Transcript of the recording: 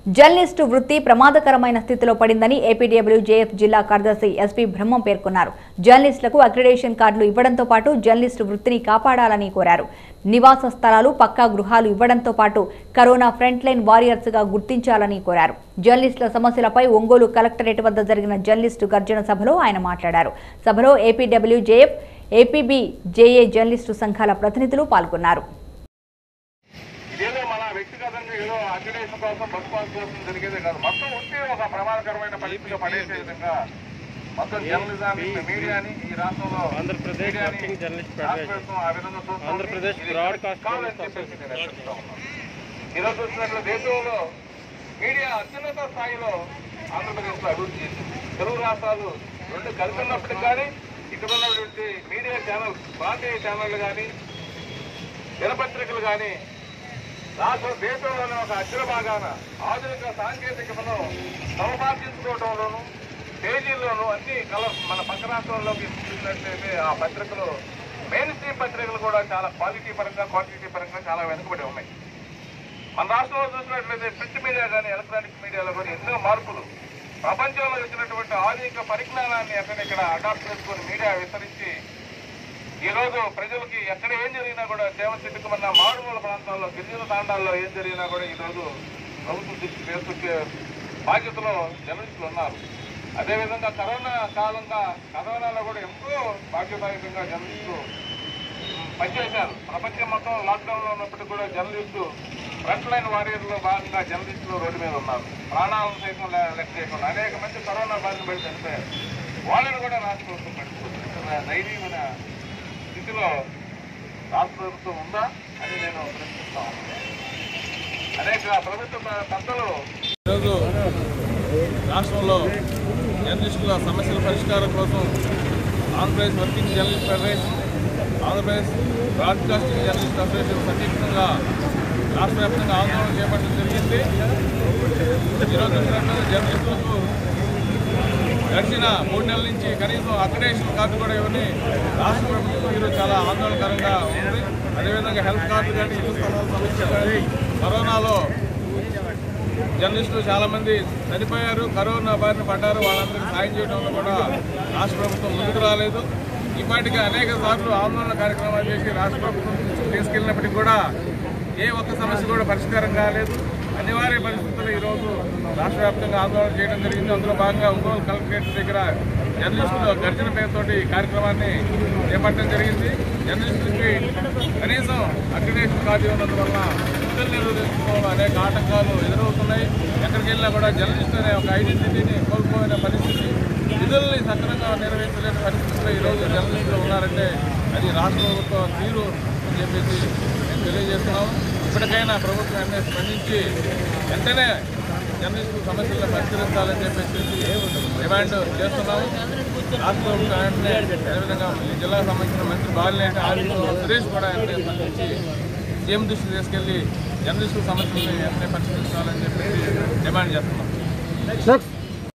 Journalist వృత్తి ప్రమాదకరమైన స్థితిలో పడిందని ఏపీడబ్ల్యూ జేఎఫ్ జిల్లా కార్యదర్శి ఎస్పీ బ్రహ్మం పేర్కొన్నారు జర్నలిస్టులకు అక్రిడేషన్ కార్డులు ఇవ్వడంతో పాటు జర్నలిస్టు వృత్తిని కాపాడాలని కోరారు నివాస స్థలాలు పక్కా గృహాలు ఇవ్వడంతో పాటు కరోనా ఫ్రంట్ లైన్ వారియర్స్ గా గుర్తించాలని కోరారు జర్నలిస్టుల సమస్యలపై ఒంగోలు కలెక్టరేట్ వద్ద జరిగిన జర్నలిస్టు గర్జన సభలో ఆయన మాట్లాడారు సభలో APW JF APB JA journalist సంఘాల ప్రతినిధులు పాల్గొన్నారు ఇదేదో మన వ్యక్తిగతంగా ఏదో అక్రిడేషన్ కోసం బస్ పాస్ కోసం జరిగేదే కాదు మొత్తం ఉంటే ఒక ప్రమాదకరమైన పరిస్థితిలో పడేసే విధంగా మొత్తం జర్నలిజాన్ని మీడియాని ఈ రాష్ట్రంలో ఆంధ్రప్రదేశ్ మీడియాని వర్కింగ్ జర్నలిస్ట్ రాష్ట్ర ఫెడరేషన్ ప్రభుత్వం ఆ విధంగా చూస్తోంది. ఆంధ్రప్రదేశ్ ఇది బ్రాడ్కాస్ట్ కావాలని చెప్పేసి నేను హెచ్చరిస్తా ఉన్నాను. ఈరోజు చూసినట్లు దేశంలో మీడియా అత్యున్నత స్థాయిలో ఆంధ్రప్రదేశ్ లో అభివృద్ధి చేసింది తెలుగు రాష్ట్రాలు రెండు కలిసి ఉన్నప్పటికీ కానీ ఇక్కడ ఉన్నటువంటి మీడియా ఛానల్ ప్రాంతీయ ఛానళ్లు కానీ దినపత్రికలు కానీ రాష్ట్ర దేశంలోనే ఒక అగ్ర భాగాన ఆధునిక సాంకేతికతను సమపార్జించుకోవడంలోను పేజీల్లోనూ అన్ని కల మన పక్క రాష్ట్రాల్లోకి చూసినట్లయితే ఆ పత్రికలు మెయిన్ స్ట్రీమ్ పత్రికలు కూడా చాలా క్వాలిటీ పరంగా క్వాంటిటీ పరంగా చాలా వెనుకబడి ఉన్నాయి మన రాష్ట్రంలో చూసినట్లయితే ప్రింట్ మీడియా కానీ ఎలక్ట్రానిక్ మీడియాలో కానీ ఎన్నో మార్పులు ప్రపంచంలో వచ్చినటువంటి ఆధునిక పరిజ్ఞానాన్ని ఎక్కడెక్కడ అడాప్ట్ చేసుకొని మీడియా విస్తరించి ఈ రోజు ప్రజలకి ఎక్కడ ఏం జరిగినా కూడా సేవ చిట్టుకుమన్న మారుమూల ప్రాంతాల్లో గిరిజన తాండాల్లో ఏం జరిగినా కూడా ఈ రోజు ప్రభుత్వం దృష్టి తీసుకొచ్చే బాధ్యతలో జర్నలిస్టులు ఉన్నారు అదేవిధంగా కరోనా కాలంగా కరోనాలో కూడా ఎంతో బాధ్యతాయుతంగా జర్నలిస్టులు పనిచేశారు ప్రపంచం మొత్తం లాక్డౌన్ లో ఉన్నప్పటికీ కూడా జర్నలిస్టు ఫ్రంట్ లైన్ వారియర్ లో భాగంగా జర్నలిస్టులు రోడ్డు మీద ఉన్నారు ప్రాణాలను సైతం లే- లెక్క చేయకుండా అనేక మంది కరోనా బారిన పడి చనిపోయారు వాళ్ళని కూడా రాష్ట్ర ప్రభుత్వం పట్టుకుంటుంది ధైర్యమైన స్థితిలో రాష్ట్ర ప్రభుత్వం ఉందా అని నేను ప్రశ్నిస్తా ఉన్నాను. అనేక ప్రభుత్వ పె- పెద్దలు ఈరోజు రాష్ట్రంలో జర్నలిస్టుల సమస్యల పరిష్కారం కోసం Andhra Pradesh working journalist federation Andhra Pradesh broadcasting journalist association సంయుక్తంగా రాష్ట్ర వ్యాప్తంగా ఆందోళన చేపట్టడం జరిగింది ఈరోజు చూసినట్లయితే జర్నలిస్టులకు గడిచిన మూడు నెలల నుంచి కనీసం అక్రిడేషన్ కార్డు కూడా ఇవ్వని రాష్ట్ర ప్రభుత్వం ఈరోజు చాలా ఆందోళనకరంగా ఉంది అదేవిధంగా హెల్త్ కార్డు కానీ ఇల్లు స్థలాల సమస్య కానీ కరోనాలో జర్నలిస్టులు చాలా మంది చనిపోయారు కరోనా బారిన పడ్డారు వాళ్ళందరికీ సాయం చేయడంలో కూడా రాష్ట్ర ప్రభుత్వం ముందుకు రాలేదు ఇప్పటికీ అనేక సార్లు ఆందోళన కార్యక్రమాలు చేసి రాష్ట్ర ప్రభుత్వం దృష్టికి తీసుకెళ్ళినప్పటికీ కూడా ఏ ఒక్క సమస్య కూడా పరిష్కారం కాలేదు అనివార్య పరిస్థితుల్లో ఈరోజు రాష్ట్ర వ్యాప్తంగా ఆందోళన చేయడం జరిగింది అందులో భాగంగా ఒంగోలు కలెక్టరేట్ దగ్గర జర్నలిస్టులు గర్జన పేరుతోటి ఈ కార్యక్రమాన్ని చేపట్టడం జరిగింది జర్నలిస్టులకి కనీసం అక్రిడేషన్ కార్డు ఉన్నందువల్ల విధులు నిర్వహించుకోవడం అనేక ఆటంకాలు ఎదురవుతున్నాయి ఎక్కడికి వెళ్ళినా కూడా జర్నలిస్ట్ అనే ఒక ఐడెంటిటీని కోల్పోయిన పరిస్థితి విధుల్ని సక్రమంగా నిర్వహించలేని పరిస్థితుల్లో ఈరోజు జర్నలిస్టులు ఉన్నారంటే అది రాష్ట్ర ప్రభుత్వ తీరు అని చెప్పేసి మేము తెలియజేస్తున్నాము ఇప్పటికైనా ప్రభుత్వం వెంటనే స్పందించి వెంటనే జర్నలిస్టుల సమస్యలను పరిష్కరించాలని చెప్పేసి డిమాండ్ చేస్తున్నాము రాష్ట్ర ప్రభుత్వం వెంటనే అదేవిధంగా ఈ జిల్లాకు సంబంధించిన మంత్రి బాలినేని ఆదిత్య సురేష్ కూడా వెంటనే స్పందించి సీఎం దృష్టికి తీసుకెళ్లి జర్నలిస్టుల సమస్యలను వెంటనే పరిష్కరించాలని చెప్పేసి డిమాండ్ చేస్తున్నాం